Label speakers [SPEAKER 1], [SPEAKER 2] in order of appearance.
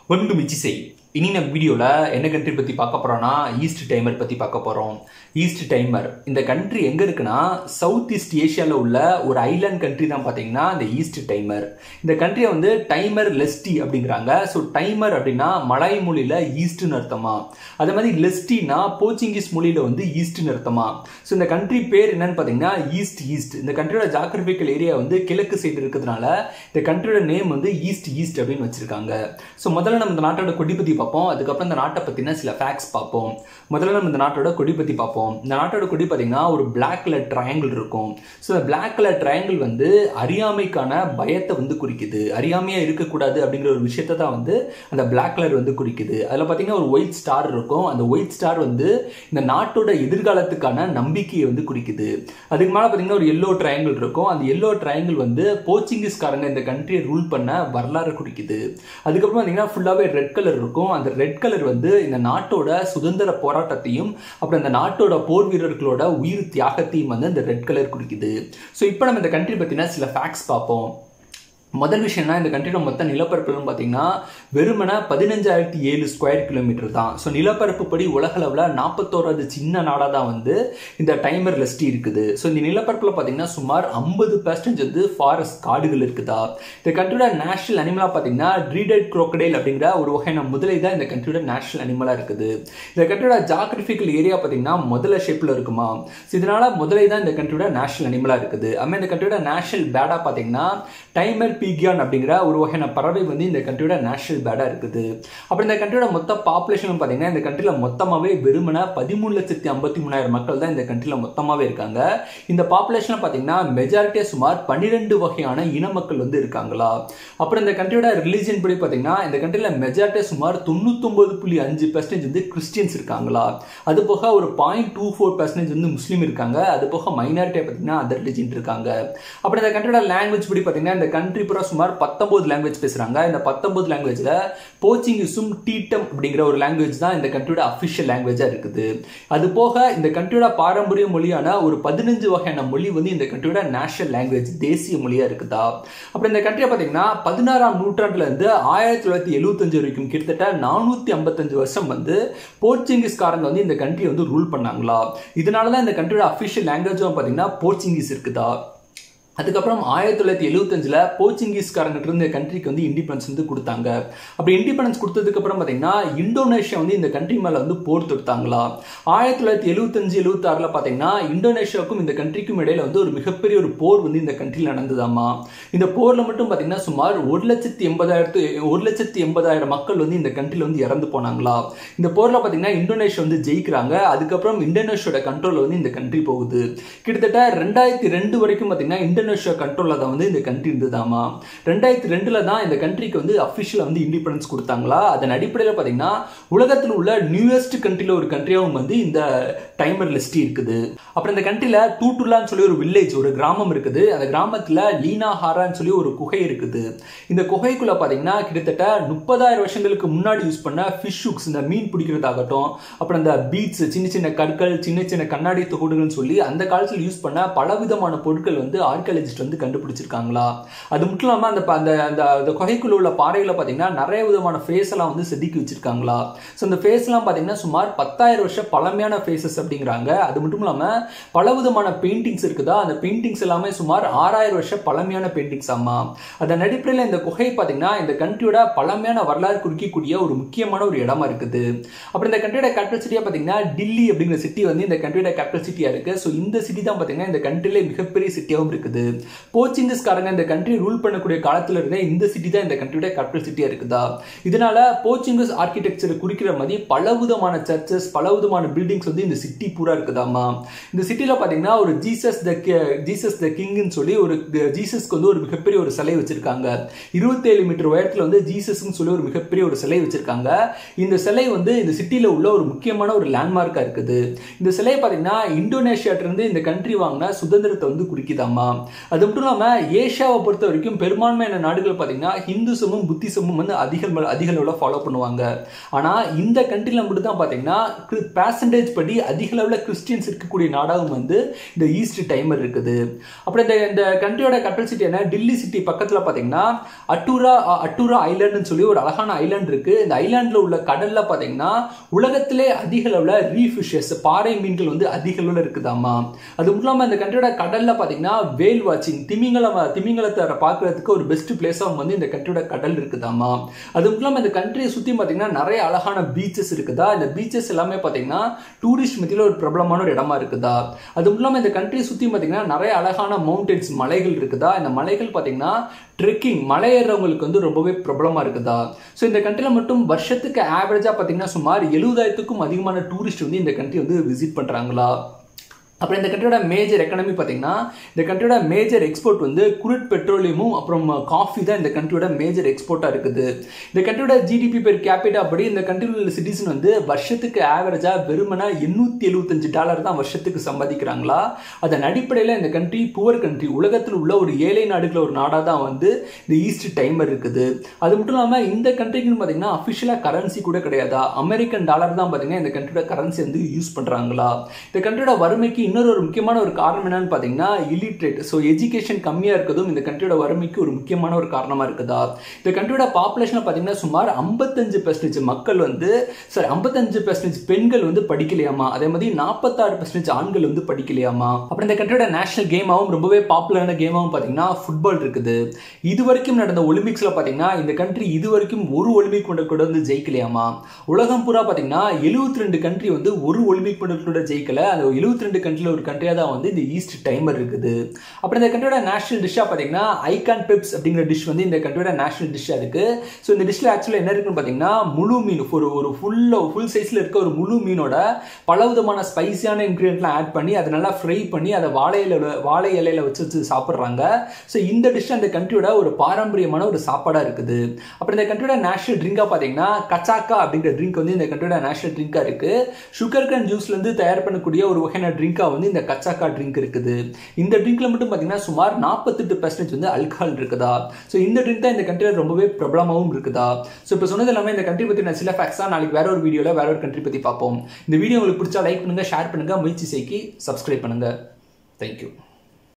[SPEAKER 1] welcome to மிச்சி செய் இனி நம்ம வீடியோவில் என்ன கண்ட்ரி பற்றி பார்க்க போகிறோம்னா ஈஸ்ட் டைமர் பற்றி பார்க்க போகிறோம் ஈஸ்ட் டைமர் இந்த கண்ட்ரி எங்கே இருக்குன்னா சவுத் ஈஸ்ட் ஏஷியாவில் உள்ள ஒரு ஐலாண்ட் கண்ட்ரி தான் பார்த்தீங்கன்னா இந்த ஈஸ்ட் டைமர் இந்த கண்ட்ரியை வந்து டைமர் லெஸ்டி அப்படிங்கிறாங்க ஸோ டைமர் அப்படின்னா மலாய் மொழியில் ஈஸ்ட்னு அர்த்தமா அதே மாதிரி லெஸ்டினா போர்ச்சுகீஸ் மொழியில் வந்து ஈஸ்ட்னு அர்த்தமா ஸோ இந்த கண்ட்ரி பேர் என்னன்னு பார்த்தீங்கன்னா ஈஸ்ட் ஈஸ்ட் இந்த கண்ட்ரியோட ஜாகிரபிக்கல் ஏரியா வந்து கிழக்கு சைடு இருக்கிறதுனால இந்த கண்ட்ரியோட நேம் வந்து ஈஸ்ட் ஈஸ்ட் அப்படின்னு வச்சிருக்காங்க ஸோ முதல்ல நம்ம இந்த நாட்டோட கொடி பற்றி பார்ப்போம் அதுக்கப்புறம் இந்த நாட்டை பற்றின சில ஃபேக்ட்ஸ் பார்ப்போம் முதல்ல நம்ம இந்த நாட்டோட கொடி பற்றி பார்ப்போம் இந்த நாட்டோட கொடி பார்த்தீங்கன்னா ஒரு பிளாக் கலர் ட்ரையாங்கிள் இருக்கும் ஸோ இந்த பிளாக் கலர் ட்ரையாங்கிள் வந்து அறியாமைக்கான பயத்தை வந்து குறிக்குது அறியாமையாக இருக்கக்கூடாது அப்படிங்கிற ஒரு விஷயத்தை தான் வந்து அந்த பிளாக் கலர் வந்து குறிக்குது அதில் பார்த்தீங்கன்னா ஒரு ஒயிட் ஸ்டார் இருக்கும் அந்த ஒயிட் ஸ்டார் வந்து இந்த நாட்டோட எதிர்காலத்துக்கான நம்பிக்கையை வந்து குறிக்குது அதுக்கு மேலே பார்த்தீங்கன்னா ஒரு எல்லோ ட்ரையாங்கிள் இருக்கும் அந்த எல்லோ ட்ரையாங்கிள் வந்து போர்ச்சுகீஸ்காரங்க இந்த கண்ட்ரியை ரூல் பண்ண வரலாறு குறிக்குது அதுக்கப்புறம் பார்த்தீங்கன்னா ஃபுல்லாகவே ரெட் கலர் இருக்கும் அந்த ரெட் கலர் வந்து இந்த நாட்டோட சுதந்திர போராட்டத்தையும் அப்புறம் இந்த நாட்டோட போர் வீரர்களோட உயிர் தியாகத்தையும் வந்து இந்த ரெட் கலர் குறிக்குது ஸோ இப்போ நம்ம இந்த கண்ட்ரி பற்றின சில ஃபேக்ட்ஸ் பார்ப்போம் முதல் விஷயம்னா இந்த கண்ட்ரியோட மொத்த நிலப்பரப்புன்னு பார்த்தீங்கன்னா வெறுமனே பதினஞ்சாயிரத்தி ஏழு ஸ்கொயர் கிலோமீட்டர் தான் ஸோ நிலப்பரப்பு படி உலகளவில் நாற்பத்தோராது சின்ன நாடாக தான் வந்து இந்த டைமர் லெஸ்டி இருக்குது ஸோ இந்த நிலப்பரப்பில் பார்த்தீங்கன்னா சுமார் ஐம்பது பர்சன்டேஜ் வந்து ஃபாரஸ்ட் காடுகள் இருக்குதா இந்த கண்ட்ரியோட நேஷனல் அனிமலாக பார்த்தீங்கன்னா ட்ரீடட் குரோக்கடைல் அப்படிங்கிற ஒரு வகையான முதலை தான் இந்த கண்ட்ரியோட நேஷனல் அனிமலாக இருக்குது இந்த கண்ட்ரியோட ஜாகிரபிக்கல் ஏரியா பார்த்தீங்கன்னா முதல்ல ஷேப்பில் இருக்குமா ஸோ இதனால முதலை தான் இந்த கண்ட்ரியோட நேஷனல் அனிமலாக இருக்குது அதுமாதிரி இந்த கண்ட்ரியோட நேஷனல் பேடாக பார்த்தீங்கன்னா டைமர் பீகியான் அப்படிங்கிற ஒரு வகையான பறவை வந்து இந்த கண்ட்ரியோட நேஷனல் பேடாக இருக்குது அப்புறம் இந்த கண்ட்ரியோட மொத்த பாப்புலேஷன் பார்த்தீங்கன்னா இந்த கண்ட்ரியில் மொத்தமாகவே வெறுமன பதிமூணு லட்சத்தி ஐம்பத்தி மூணாயிரம் மக்கள் தான் இந்த கண்ட்ரியில் மொத்தமாகவே இருக்காங்க இந்த பாப்புலேஷனில் பார்த்தீங்கன்னா மெஜாரிட்டியாக சுமார் பன்னிரெண்டு வகையான இன மக்கள் வந்து இருக்காங்களா அப்புறம் இந்த கண்ட்ரியோட ரிலீஜன் படி பார்த்தீங்கன்னா இந்த கண்ட்ரியில் மெஜாரிட்டியாக சுமார் தொண்ணூத்தொம்பது புள்ளி அஞ்சு பர்சன்டேஜ் வந்து கிறிஸ்டியன்ஸ் இருக்காங்களா அது போக ஒரு பாயிண்ட் டூ ஃபோர் பர்சன்டேஜ் வந்து முஸ்லீம் இருக்காங்க அது போக மைனாரிட்டியாக பார்த்தீங்கன்னா அதர் ரிலீஜன் இருக்காங்க அப்புறம் இந்த கண்ட்ரியோட லாங்குவேஜ் படி பார்த்தீங்கன்னா இந்த கண்ட்ரி பூரா சுமார் பத்தொன்பது லாங்குவேஜ் பேசுறாங்க இந்த பத்தொன்பது லாங்குவேஜ்ல போர்ச்சுகீஸும் டீட்டம் அப்படிங்கிற ஒரு லாங்குவேஜ் தான் இந்த கண்ட்ரியோட அஃபிஷியல் லாங்குவேஜா இருக்குது அது போக இந்த கண்ட்ரியோட பாரம்பரிய மொழியான ஒரு பதினஞ்சு வகையான மொழி வந்து இந்த கண்ட்ரியோட நேஷனல் லாங்குவேஜ் தேசிய மொழியா இருக்குதா அப்புறம் இந்த கண்ட்ரியை பார்த்தீங்கன்னா பதினாறாம் நூற்றாண்டுல இருந்து ஆயிரத்தி தொள்ளாயிரத்தி எழுபத்தஞ்சு வரைக்கும் கிட்டத்தட்ட நானூத்தி ஐம்பத்தஞ்சு வருஷம் வந்து போர்ச்சுகீஸ்காரங்க வந்து இந்த கண்ட்ரியை வந்து ரூல் பண்ணாங்களா இதனால தான் இந்த கண்ட்ரியோட அஃபிஷியல் லாங்குவேஜும் பார்த்தீங்கன்னா போர்ச்சுகீஸ் இருக்குதா அதுக்கப்புறம் ஆயிரத்தி தொள்ளாயிரத்தி எழுபத்தஞ்சில் போர்ச்சுகீஸ்காரங்கிட்ட இருந்து கண்ட்ரிக்கு வந்து இண்டிபெண்டன்ஸ் வந்து கொடுத்தாங்க அப்படி இண்டிபெண்டன்ஸ் கொடுத்ததுக்கு அப்புறம் பார்த்தீங்கன்னா இந்தோனேஷியா வந்து இந்த கண்ட்ரி மேலே வந்து போர் தொடுத்தாங்களா ஆயிரத்தி தொள்ளாயிரத்தி எழுபத்தஞ்சு எழுபத்தாறில் பார்த்தீங்கன்னா இந்தோனேஷியாவுக்கும் இந்த கண்ட்ரிக்கும் இடையில வந்து ஒரு மிகப்பெரிய ஒரு போர் வந்து இந்த கண்ட்ரியில் நடந்ததாமா இந்த போரில் மட்டும் பார்த்தீங்கன்னா சுமார் ஒரு லட்சத்தி எண்பதாயிரத்து ஒரு லட்சத்தி எண்பதாயிரம் மக்கள் வந்து இந்த கண்ட்ரியில் வந்து இறந்து போனாங்களா இந்த போரில் பார்த்தீங்கன்னா இந்தோனேஷியா வந்து ஜெயிக்கிறாங்க அதுக்கப்புறம் இந்தோனேஷியோட கண்ட்ரோலில் வந்து இந்த கண்ட்ரி போகுது கிட்டத்தட்ட ரெண்டாயிரத்தி ரெண்டு வரைக்கும் பார்த்தீங்கன்னா இந்தோனேஷியா கண்ட்ரோலில் தான் வந்து இந்த கண்ட்ரி இருந்ததாமா ரெண்டாயிரத்தி ரெண்டில் தான் இந்த கண்ட்ரிக்கு வந்து அஃபிஷியலாக வந்து இண்டிபெண்டன்ஸ் கொடுத்தாங்களா அதன் அடிப்படையில் பார்த்தீங்கன்னா உலகத்தில் உள்ள நியூயஸ்ட் கண்ட்ரியில் ஒரு கண்ட்ரியாகவும் வந்து இந்த டைமர் லிஸ்ட் இருக்குது அப்புறம் இந்த கண்ட்ரியில் டூட்டுலான்னு சொல்லி ஒரு வில்லேஜ் ஒரு கிராமம் இருக்குது அந்த கிராமத்தில் லீனா ஹாரான்னு சொல்லி ஒரு குகை இருக்குது இந்த குகைக்குள்ள பார்த்தீங்கன்னா கிட்டத்தட்ட முப்பதாயிரம் வருஷங்களுக்கு முன்னாடி யூஸ் பண்ண ஃபிஷ் ஹுக்ஸ் இந்த மீன் பிடிக்கிறதாகட்டும் அப்புறம் இந்த பீட்ஸ் சின்ன சின்ன கற்கள் சின்ன சின்ன கண்ணாடி தொகுடுகள்னு சொல்லி அந்த காலத்தில் யூஸ் பண்ண பலவிதமான பொருட்கள் வந்து ஆர்கியாலஜிஸ்ட் வந்து கண்டுபிடிச்சிருக்காங்களா அது மட்டும் இல்லாமல் அந்த அந்த அந்த அந்த குகைக்குள்ள உள்ள பாறைகளை பார்த்தீங்கன்னா நிறைய விதமான ஃபேஸ் எல்லாம் வந்து செதுக்கி வச்சிருக்காங்களா ஸோ அந்த ஃபேஸ் எல்லாம் பார்த்தீங்கன்னா சுமார் பத்தாயிரம் வருஷம் பழமையான ஃபேஸஸ் அப்படிங்கிறாங்க அது மட்டும் இல்லாமல் பல விதமான பெயிண்டிங்ஸ் இருக்குதா அந்த பெயிண்டிங்ஸ் எல்லாமே சுமார் ஆறாயிரம் வருஷம் பழமையான பெயிண்டிங்ஸ் ஆமா அதன் அடிப்படையில் இந்த குகை பார்த்தீங்கன்னா இந்த கண்ட்ரியோட பழமையான வரலாறு குறிக்கக்கூடிய ஒரு முக்கியமான ஒரு இடமா இருக்குது அப்புறம் இந்த கண்ட்ரியோட கேபிட்டல் சிட்டியா பார்த்தீங்கன்னா டில்லி அப்படிங்கிற சிட்டி வந்து இந்த கண்ட்ரியோட கேபிட்டல் சிட்டியா இருக்கு ஸோ இந்த சிட்டி தான் பார்த்தீங்கன்னா இந்த கண்ட்ரியில மிகப்பெரிய சிட்டியாகவும் இருக்குது போர்ச்சுகீஸ்காரங்க இந்த கண்ட்ரி ரூல் பண்ணக்கூடிய காலத்துல இருந்தே இந்த சிட்டி தான் இந்த கண்ட்ரியோட கேபிட்டல் சிட்டியா இருக்குதா இதனால போர்ச்சுகீஸ் ஆர்கிடெக்சர் குறிக்கிற மாதிரி பல விதமான சர்ச்சஸ் பல விதமான பில்டிங்ஸ் வந்து இந்த சிட்டி பூரா இருக்குதாமா இந்த சிட்டில பாத்தீங்கன்னா ஒரு ஜீசஸ் த ஜீசஸ் த கிங்னு சொல்லி ஒரு ஜீசஸ்க்கு வந்து ஒரு மிகப்பெரிய ஒரு சிலை வச்சிருக்காங்க இருபத்தேழு மீட்டர் உயரத்துல வந்து ஜீசஸ்னு சொல்லி ஒரு மிகப்பெரிய ஒரு சிலை வச்சிருக்காங்க இந்த சிலை வந்து இந்த சிட்டில உள்ள ஒரு முக்கியமான ஒரு லேண்ட்மார்க்கா இருக்குது இந்த சிலை பாத்தீங்கன்னா இந்தோனேஷியாட்ட இருந்து இந்த கண்ட்ரி வாங்கின சுதந்திரத்தை வந்து குறிக்குதாமா அது மட்டும் இல்லாமல் ஏஷியாவை பொறுத்த வரைக்கும் பெரும்பான்மையான நாடுகள் பார்த்தீங்கன்னா ஹிந்துசமும் புத்திசமும் வந்து அதிக அதிக அளவில் ஃபாலோ பண்ணுவாங்க ஆனால் இந்த கண்ட்ரியில் மட்டும் தான் பார்த்தீங்கன்னா பேசன்டேஜ் படி அதிக அளவில் கிறிஸ்டியன்ஸ் இருக்கக்கூடிய நாடாகவும் வந்து இந்த ஈஸ்ட் டைமர் இருக்குது அப்புறம் இந்த இந்த கண்ட்ரியோட கேபிட்டல் சிட்டி என்ன டில்லி சிட்டி பக்கத்தில் பார்த்தீங்கன்னா அட்டூரா அட்டூரா ஐலாண்டுன்னு சொல்லி ஒரு அழகான ஐலாண்ட் இருக்கு இந்த ஐலாண்டில் உள்ள கடல்ல பார்த்தீங்கன்னா உலகத்திலே அதிக அளவில் ரீ ஃபிஷஸ் பாறை மீன்கள் வந்து அதிக அளவில் இருக்குதாமா அது மட்டும் இல்லாமல் இந்த கண்ட்ரியோட கடல்ல பார்த்தீங்கன்னா வேல் வாட்சிங் திமிங்கலம் திமிங்கலத்தை பார்க்கறதுக்கு ஒரு பெஸ்ட் பிளேஸாக வந்து இந்த கண்ட்ரியோட கடல் இருக்குதாமா அது மட்டும் இல்லாமல் இந்த கண்ட்ரியை சுற்றி பார்த்தீங்கன்னா நிறைய அழகான பீச்சஸ் இருக்குதா இந்த பீச்சஸ் எல்லாமே பார்த்தீங்கன்னா டூரிஸ்ட் மத்தியில் ஒரு பிரபலமான ஒரு இடமா இருக்குதா அது மட்டும் இல்லாமல் இந்த கண்ட்ரியை சுற்றி பார்த்தீங்கன்னா நிறைய அழகான மவுண்டன்ஸ் மலைகள் இருக்குதா இந்த மலைகள் பார்த்தீங்கன்னா ட்ரெக்கிங் மலை ஏறுறவங்களுக்கு வந்து ரொம்பவே பிரபலமாக இருக்குதா ஸோ இந்த கண்ட்ரியில் மட்டும் வருஷத்துக்கு ஆவரேஜாக பார்த்தீங்கன்னா சுமார் எழுபதாயிரத்துக்கும் அதிகமான டூரிஸ்ட் வந்து இந்த கண்ட்ரி வந்து விசிட் பண்ணுறாங்களா அப்புறம் இந்த கண்ட்ரியோட மேஜர் எக்கனமி பார்த்தீங்கன்னா இந்த கண்ட்ரியோட மேஜர் எக்ஸ்போர்ட் வந்து குருட் பெட்ரோலியமும் அப்புறம் காஃபி தான் இந்த கண்ட்ரியோட மேஜர் எக்ஸ்போர்ட்டாக இருக்குது இந்த கண்ட்ரியோட ஜிடிபி பெர் கேபிட்டா படி இந்த கண்ட்ரியில் உள்ள சிட்டிசன் வந்து வருஷத்துக்கு ஆவரேஜாக வெறுமனா எண்ணூற்றி எழுபத்தஞ்சு டாலர் தான் வருஷத்துக்கு சம்பாதிக்கிறாங்களா அதன் அடிப்படையில் இந்த கண்ட்ரி புவர் கண்ட்ரி உலகத்தில் உள்ள ஒரு ஏழை நாடுகளில் ஒரு நாடாக தான் வந்து இந்த ஈஸ்ட் டைமர் இருக்குது அது மட்டும் இல்லாமல் இந்த கண்ட்ரிக்குன்னு பார்த்தீங்கன்னா அஃபிஷியலாக கரன்சி கூட கிடையாதா அமெரிக்கன் டாலர் தான் பார்த்தீங்கன்னா இந்த கண்ட்ரியோட கரன்சி வந்து யூஸ் பண்ணுறாங்களா இந்த கண்ட்ரியோட வறுமைக்கு இன்னொரு ஒரு முக்கியமான ஒரு காரணம் என்னன்னு பார்த்தீங்கன்னா இலிட்ரேட் ஸோ எஜுகேஷன் கம்மியாக இருக்கிறதும் இந்த கண்ட்ரியோட வறுமைக்கு ஒரு முக்கியமான ஒரு காரணமாக இருக்குதா இந்த கண்ட்ரியோட பாப்புலேஷன் பார்த்தீங்கன்னா சுமார் ஐம்பத்தஞ்சு பெர்சன்டேஜ் மக்கள் வந்து சாரி ஐம்பத்தஞ்சு பெர்சன்டேஜ் பெண்கள் வந்து படிக்கலையாமா அதே மாதிரி நாற்பத்தாறு பெர்சன்டேஜ் ஆண்கள் வந்து படிக்கலையாமா அப்புறம் இந்த கண்ட்ரியோட நேஷனல் கேமாகவும் ரொம்பவே பாப்புலரான கேமாகவும் பார்த்தீங்கன்னா ஃபுட்பால் இருக்குது இது வரைக்கும் நடந்த ஒலிம்பிக்ஸில் பார்த்தீங்கன்னா இந்த கண்ட்ரி இது வரைக்கும் ஒரு ஒலிம்பிக் கொண்ட கூட வந்து ஜெயிக்கலையாமா உலகம் பூரா பார்த்தீங்கன்னா எழுபத்தி ரெண்டு கண்ட்ரி வந்து ஒரு ஒலிம்பிக் கொண்ட கூட ஜெயிக்கல அந்த எழுபத்தி ரெண்டு கண்ட்ரியில் ஒரு கண்ட்ரியாக தான் வந்து இந்த ஈஸ்ட் டைமர் இருக்குது அப்புறம் இந்த கண்ட்ரியோட நேஷனல் டிஷ்ஷாக பார்த்தீங்கன்னா ஐகான் பெப்ஸ் அப்படிங்கிற டிஷ் வந்து இந்த கண்ட்ரியோட நேஷனல் டிஷ்ஷாக இருக்கு ஸோ இந்த டிஷ்ல ஆக்சுவலாக என்ன இருக்குன்னு பார்த்தீங்கன்னா முழு மீன் ஒரு ஒரு ஃபுல் ஃபுல் சைஸில் இருக்க ஒரு முழு மீனோட பல விதமான ஸ்பைசியான இன்க்ரீடியன்ட்லாம் ஆட் பண்ணி அதை நல்லா ஃப்ரை பண்ணி அதை வாழை இலையில வாழை இலையில வச்சு வச்சு சாப்பிட்றாங்க ஸோ இந்த டிஷ் அந்த கண்ட்ரியோட ஒரு பாரம்பரியமான ஒரு சாப்பாடாக இருக்குது அப்புறம் இந்த கண்ட்ரியோட நேஷனல் ட்ரிங்காக பார்த்தீங்கன்னா கச்சாக்கா அப்படிங்கிற ட்ரிங்க் வந்து இந்த கண்ட்ரியோட நேஷனல் ட்ரிங்காக இருக்கு சுகர் கேன் ஜூஸ்லேருந்து தயார் பண்ணக்கூடிய ஒரு வகையான ட்ரிங்காக வந்து இந்த கச்சாக்கா ட்ரிங்க் இருக்குது இந்த ட்ரிங்க்ல மட்டும் பார்த்தீங்கன்னா சுமார் நாற்பத்தெட்டு பர்சன்டேஜ் வந்து அல்கஹால் இருக்குதா ஸோ இந்த ட்ரிங்க் தான் இந்த கண்ட்ரியில் ரொம்பவே பிரபலமாகவும் இருக்குதா ஸோ இப்போ சொன்னது எல்லாமே இந்த கண்ட்ரி பற்றி நான் சில ஃபேக்ட்ஸ் தான் நாளைக்கு வேற ஒரு வீடியோவில் வேற ஒரு கண்ட்ரி பற்றி பார்ப்போம் இந்த வீடியோ உங்களுக்கு பிடிச்சா லைக் பண்ணுங்க ஷேர் பண்ணுங்க முயற்சி செய்கி சப்ஸ்கிரைப் பண்ணுங்க தேங்க்யூ